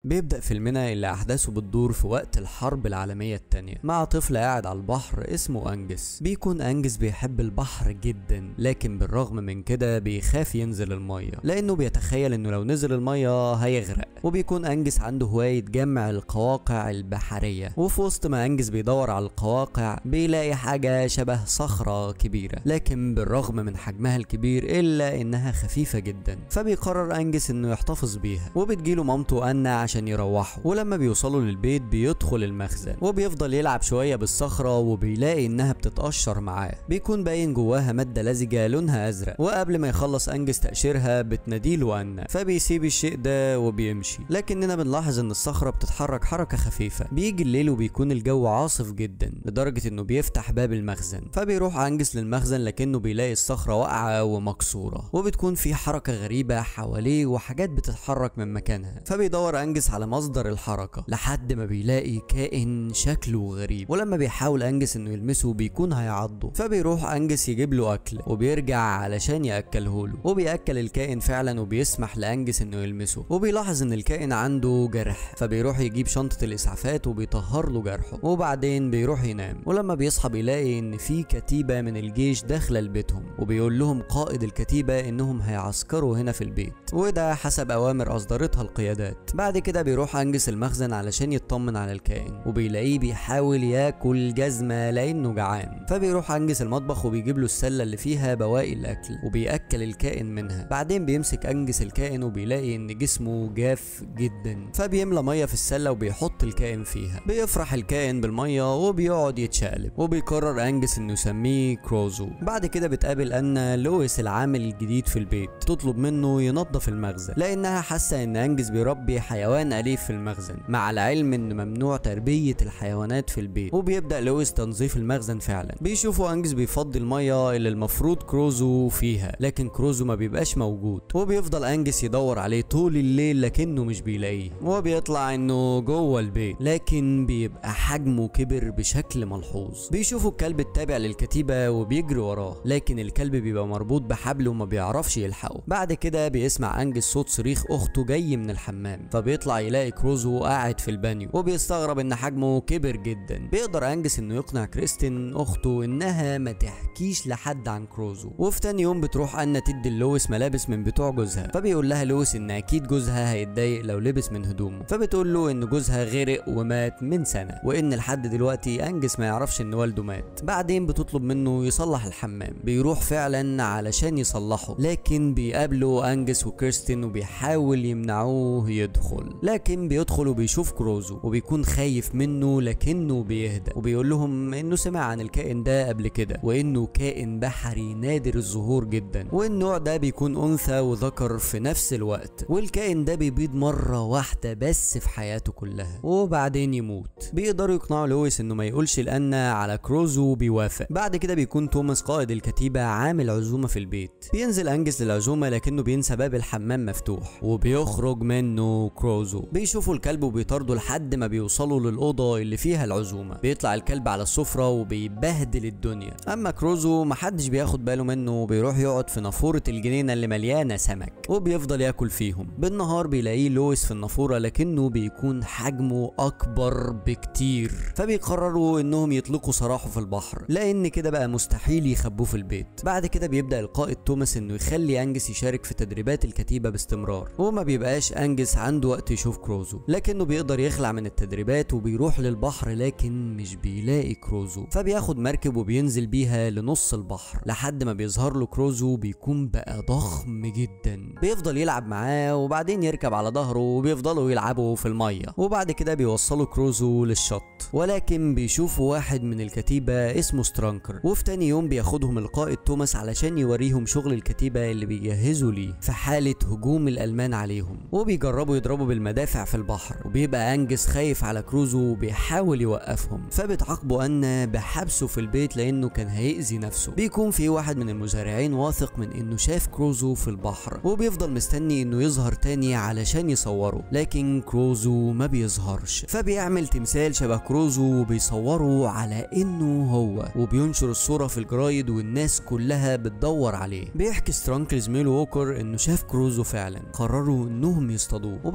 بيبدأ فيلمنا اللي أحداثه بتدور في وقت الحرب العالمية التانية مع طفل قاعد على البحر اسمه أنجس بيكون أنجس بيحب البحر جدا لكن بالرغم من كده بيخاف ينزل المية لأنه بيتخيل إنه لو نزل المية هيغرق وبيكون أنجس عنده هواية جمع القواقع البحرية وفي وسط ما أنجس بيدور على القواقع بيلاقي حاجة شبه صخرة كبيرة لكن بالرغم من حجمها الكبير إلا إنها خفيفة جدا فبيقرر أنجس إنه يحتفظ بيها وبتجيله مامته أنا عشان يروحوا ولما بيوصلوا للبيت بيدخل المخزن وبيفضل يلعب شوية بالصخرة وبيلاقي إنها بتتقشر معاه بيكون باين جواها مادة لزجة لونها أزرق وقبل ما يخلص أنجس تقشيرها بتناديله أنا فبيسيب الشيء ده وبيمشي لكننا بنلاحظ إن الصخرة بتتحرك حركة خفيفة بيجي الليل وبيكون الجو عاصف جدا لدرجة إنه بيفتح باب المخزن فبيروح أنجس للمخزن لكنه بيلاقي الصخرة واقعة ومكسورة وبتكون في حركة غريبة حواليه وحاجات بتتحرك من مكانها فبيدور أنجس على مصدر الحركة لحد ما بيلاقي كائن شكله غريب ولما بيحاول أنجس إنه يلمسه بيكون هيعضه فبيروح أنجس يجيب له أكل وبيرجع علشان يأكله له وبيأكل الكائن فعلا وبيسمح لأنجس إنه يلمسه وبيلاحظ إن الكائن عنده جرح فبيروح يجيب شنطة الإسعافات وبيطهر له جرحه وبعدين بيروح ينام ولما بيصحى بيلاقي إن في كتيبة من الجيش داخلة لبيتهم وبيقول لهم قائد الكتيبة إنهم هيعسكروا هنا في البيت وده حسب أوامر أصدرتها القيادات بعد كده بيروح أنجس المخزن علشان يطمن على الكائن وبيلاقيه بيحاول ياكل جزمة لأنه جعان فبيروح أنجس المطبخ وبيجيب له السلة اللي فيها بواقي الأكل وبيأكل الكائن منها بعدين بيمسك أنجس الكائن وبيلاقي إن جسمه جاف جدا فبيملى مية في السلة وبيحط الكائن فيها بيفرح الكائن بالمية وبيقعد يتشقلب وبيقرر أنجس إنه يسميه كروزو بعد كده بتقابل أن لويس العامل الجديد في البيت تطلب منه ينظف المخزن لأنها حاسة إن أنجس بيربي حيوان أليف في المخزن مع العلم إن ممنوع تربية الحيوانات في البيت وبيبدأ لويس تنظيف المخزن فعلا بيشوفوا أنجس بيفضي المية اللي المفروض كروزو فيها لكن كروزو ما بيبقاش موجود وبيفضل أنجس يدور عليه طول الليل لكنه مش بيلاقيه وبيطلع إنه جوه البيت لكن بيبقى حجمه كبر بشكل ملحوظ بيشوفوا الكلب التابع للكتيبة وبيجري وراه لكن الكلب بيبقى مربوط بحبل وما بيعرفش يلحقه بعد كده بيسمع أنجس صوت صريخ أخته جاي من الحمام فبيطلع يلاقي كروزو قاعد في البانيو وبيستغرب إن حجمه كبر جدا بيقدر أنجس إنه يقنع كريستين أخته إنها ما تحكيش لحد عن كروزو وفي تاني يوم بتروح أنا تدي لويس ملابس من بتوع جوزها فبيقول لها لويس إن أكيد جوزها هيتضايق لو لبس من هدومه فبتقول له إن جوزها غرق ومات من سنة وإن لحد دلوقتي أنجس ما يعرفش إن والده مات بعدين بتطلب منه يصلح الحمام بيروح فعلا علشان يصلحه لكن بيقابله أنجس وكريستين وبيحاول يمنعوه يدخل لكن بيدخل وبيشوف كروزو وبيكون خايف منه لكنه بيهدى وبيقول لهم إنه سمع عن الكائن ده قبل كده وإنه كائن بحري نادر الظهور جدا والنوع ده بيكون أنثى وذكر في نفس الوقت والكائن ده بيبيض مرة واحدة بس في حياته كلها وبعدين يموت بيقدروا يقنعوا لويس انه ما يقولش لأنا على كروزو وبيوافق بعد كده بيكون توماس قائد الكتيبة عامل عزومة في البيت بينزل أنجس للعزومة لكنه بينسى باب الحمام مفتوح وبيخرج منه كروزو بيشوفوا الكلب وبيطاردوا لحد ما بيوصلوا للأوضة اللي فيها العزومة بيطلع الكلب على السفرة وبيبهدل الدنيا أما كروزو محدش بياخد باله منه وبيروح يقعد في نافورة الجنينة اللي مليانة سمك وبيفضل ياكل فيهم بالنهار بيلاقيه لويس في النافورة لكنه بيكون حجمه أكبر بكتير فبيقرروا إنهم يطلقوا سراحه في البحر لأن كده بقى مستحيل يخبوه في البيت بعد كده بيبدأ القائد توماس إنه يخلي أنجس يشارك في تدريبات الكتيبة باستمرار وما بيبقاش أنجس عنده وقت يشوف كروزو لكنه بيقدر يخلع من التدريبات وبيروح للبحر لكن مش بيلاقي كروزو فبياخد مركب وبينزل بيها لنص البحر لحد ما بيظهر له كروزو بيكون بقى ضخم جدا بيفضل يلعب معاه وبعدين يركب على ظهره وبيفضلوا يلعبوا في المية وبعد كده بيوصلوا كروزو للشط ولكن بيشوفوا واحد من الكتيبة اسمه سترانكر وفي تاني يوم بياخدهم القائد توماس علشان يوريهم شغل الكتيبة اللي بيجهزوا ليه في حالة هجوم الألمان عليهم وبيجربوا يضربوا بالمدافع في البحر وبيبقى أنجس خايف على كروزو وبيحاول يوقفهم فبتعاقبوا أن بحبسه في البيت لأنه كان هيأذي نفسه بيكون في واحد من المزارعين واثق من إنه شاف كروزو في البحر وبيفضل مستني إنه يظهر تاني علشان يصوره لكن كروزو ما بيظهرش فبيعمل تمثال شبه كروزو وبيصوره على إنه هو وبينشر الصورة في الجرايد والناس كلها بتدور عليه بيحكي سترانك لزميله ووكر إنه شاف كروزو فعلا قرروا إنهم يصطادوه وبعد كده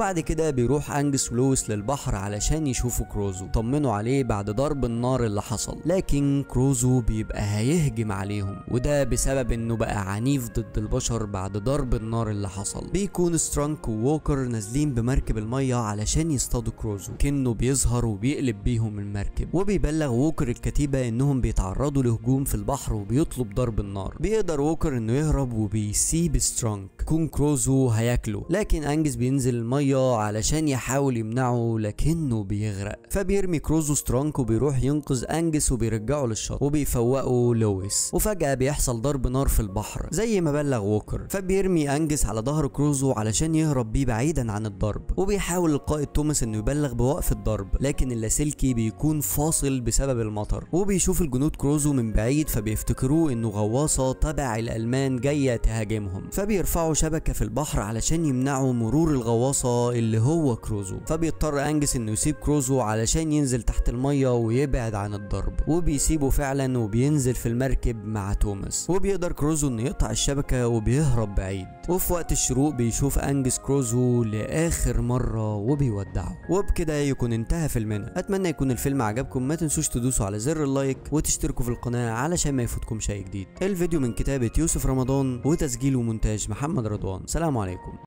وبكده بيروح انجس ولويس للبحر علشان يشوفوا كروزو طمنوا عليه بعد ضرب النار اللي حصل لكن كروزو بيبقى هيهجم عليهم وده بسبب انه بقى عنيف ضد البشر بعد ضرب النار اللي حصل بيكون سترانك ووكر نازلين بمركب المية علشان يصطادوا كروزو كأنه بيظهر وبيقلب بيهم المركب وبيبلغ ووكر الكتيبة انهم بيتعرضوا لهجوم في البحر وبيطلب ضرب النار بيقدر ووكر انه يهرب وبيسيب سترانك كون كروزو هياكله لكن انجز بينزل المية علشان يحاول يمنعه لكنه بيغرق فبيرمي كروزو سترانك وبيروح ينقذ انجس وبيرجعه للشط وبيفوقه لويس وفجأة بيحصل ضرب نار في البحر زي ما بلغ ووكر فبيرمي انجس على ظهر كروزو علشان يهرب بيه بعيدا عن الضرب وبيحاول القائد توماس انه يبلغ بوقف الضرب لكن اللاسلكي بيكون فاصل بسبب المطر وبيشوف الجنود كروزو من بعيد فبيفتكروه انه غواصة تبع الالمان جاية تهاجمهم فبيرفعوا شبكة في البحر علشان يمنعوا مرور الغواصة اللي هو كروزو فبيضطر انجس انه يسيب كروزو علشان ينزل تحت المية ويبعد عن الضرب وبيسيبه فعلا وبينزل في المركب مع توماس وبيقدر كروزو انه يقطع الشبكة وبيهرب بعيد وفي وقت الشروق بيشوف انجس كروزو لاخر مرة وبيودعه وبكده يكون انتهى فيلمنا اتمنى يكون الفيلم عجبكم ما تنسوش تدوسوا على زر اللايك وتشتركوا في القناة علشان ما يفوتكمش اي جديد الفيديو من كتابة يوسف رمضان وتسجيل ومونتاج محمد رضوان سلام عليكم